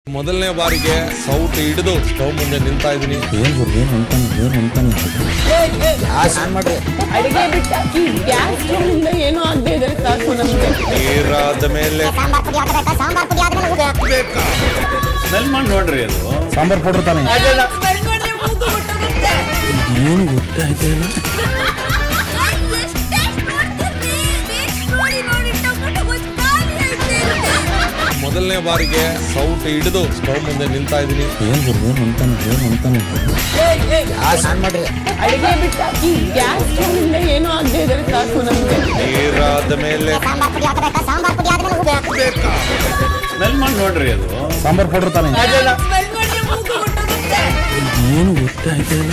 ಮೊದಲನೇ ಬಾರಿಗೆ ಸೌಟ್ ಹಿಡಿದು ಸ್ಟವ್ ಮುಂದೆ ನಿಲ್ತಾ ಇದೀನಿ ಏನ್ ಗುರು ಏನ್ ಅನ್ತಾನೆ ಏನ್ ಅನ್ತಾನೆ ಗ್ಯಾಸ್ ಆನ್ ಮಾಡ್ರಿ ಅಡಿಗೆ ಬಿಟ್ಟಾಕಿ ಗ್ಯಾಸ್ ಇಂದ ಏನೋ ಆಗದೆ ಇದ್ರೆ ಸಾಕು ನಮ್ಗೆ ನೀರಾದ ಮೇಲೆ ಸ್ಮೆಲ್ ಮಾಡಿ ನೋಡ್ರಿ ಅದು ಸಾಂಬಾರ್ ಪೌಡರ್ ತಾನೆ ಏನು ಗೊತ್ತಾಯ್ತಾ ಇಲ್ಲ ಮೊದಲನೇ ಬಾರಿಗೆ ಸೌಟ್ ಹಿಡಿದು ಸ್ಟವ್ ಮುಂದೆ ನಿಲ್ತಾ ಇದೀನಿ ಏನ್ ಗುರು ಏನ್ ಅನ್ತಾನೆ ಏನ್ ಅನ್ತಾನೆ ಗ್ಯಾಸ್ ಆನ್ ಮಾಡ್ರಿ ಅಡಿಗೆ ಬಿಟ್ಟಾಕಿ ಗ್ಯಾಸ್ ಇಂದ ಏನೋ ಆಗದೆ ಇದ್ರೆ ಸಾಕು ನಮ್ಗೆ ನೀರಾದ ಮೇಲೆ ಸ್ಮೆಲ್ ಮಾಡಿ ನೋಡ್ರಿ ಅದು ಸಾಂಬಾರ್ ಪೌಡರ್ ತಾನೆ ಏನು ಗೊತ್ತಾಯ್ತಾ ಇಲ್ಲ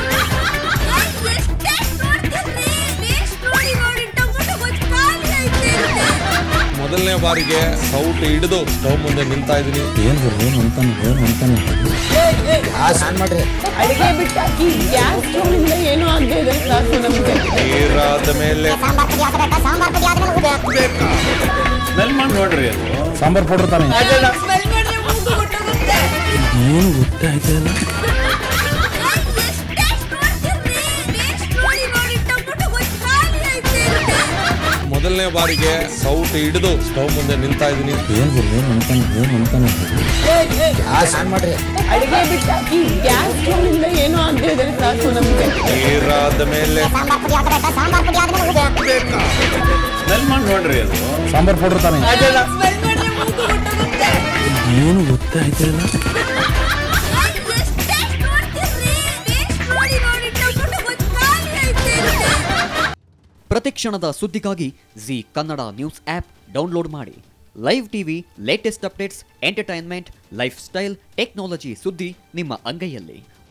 ಮೊದಲನೇ ಬಾರಿಗೆ ಸೌಟ್ ಹಿಡಿದು ಸ್ಟವ್ ಮುಂದೆ ನಿಲ್ತಾ ಇದೀನಿ ಏನ್ ಗುರು ಏನ್ ಅನ್ತಾನೆ ಏನ್ ಅನ್ತಾನೆ ಗ್ಯಾಸ್ ಆನ್ ಮಾಡ್ರಿ ಅಡಿಗೆ ಬಿಟ್ಟಾಕಿ ಗ್ಯಾಸ್ ಇಂದ ಏನೋ ಆಗದೆ ಇದ್ರೆ ಸಾಕು ನಮ್ಗೆ ನೀರಾದ ಮೇಲೆ ಸ್ಮೆಲ್ ಮಾಡಿ ನೋಡ್ರಿ ಅದು ಸಾಂಬಾರ್ ಪೌಡರ್ ತಾನೆ ಏನು ಗೊತ್ತಾಯ್ತಾ ಇಲ್ಲ ಮೊದಲನೇ ಬಾರಿಗೆ ಸೌಟ್ ಹಿಡಿದು ಸ್ಟವ್ ಮುಂದೆ ನಿಲ್ತಾ ಇದೀನಿ ಏನ್ ಗುರು ಏನ್ ಅನ್ತಾನೆ ಏನ್ ಅನ್ತಾನೆ ಗ್ಯಾಸ್ ಆನ್ ಮಾಡ್ರಿ ಅಡಿಗೆ ಬಿಟ್ಟಾಕಿ ಗ್ಯಾಸ್ ಇಂದ ಏನೋ ಆಗದೆ ಇದ್ರೆ ಸಾಕು ನಮ್ಗೆ ನೀರಾದ ಮೇಲೆ ಸ್ಮೆಲ್ ಮಾಡಿ ನೋಡ್ರಿ ಅದು ಸಾಂಬಾರ್ ಪೌಡರ್ ತಾನೆ ಏನು ಗೊತ್ತಾಯ್ತಾ ಇಲ್ಲ ಪ್ರತಿಕ್ಷಣದ ಸುದ್ದಿಗಾಗಿ Zee Kannada news app download ಮಾಡಿ live TV latest updates entertainment lifestyle technology ಸುದ್ದಿ ನಿಮ್ಮ ಅಂಗೈಯಲ್ಲಿ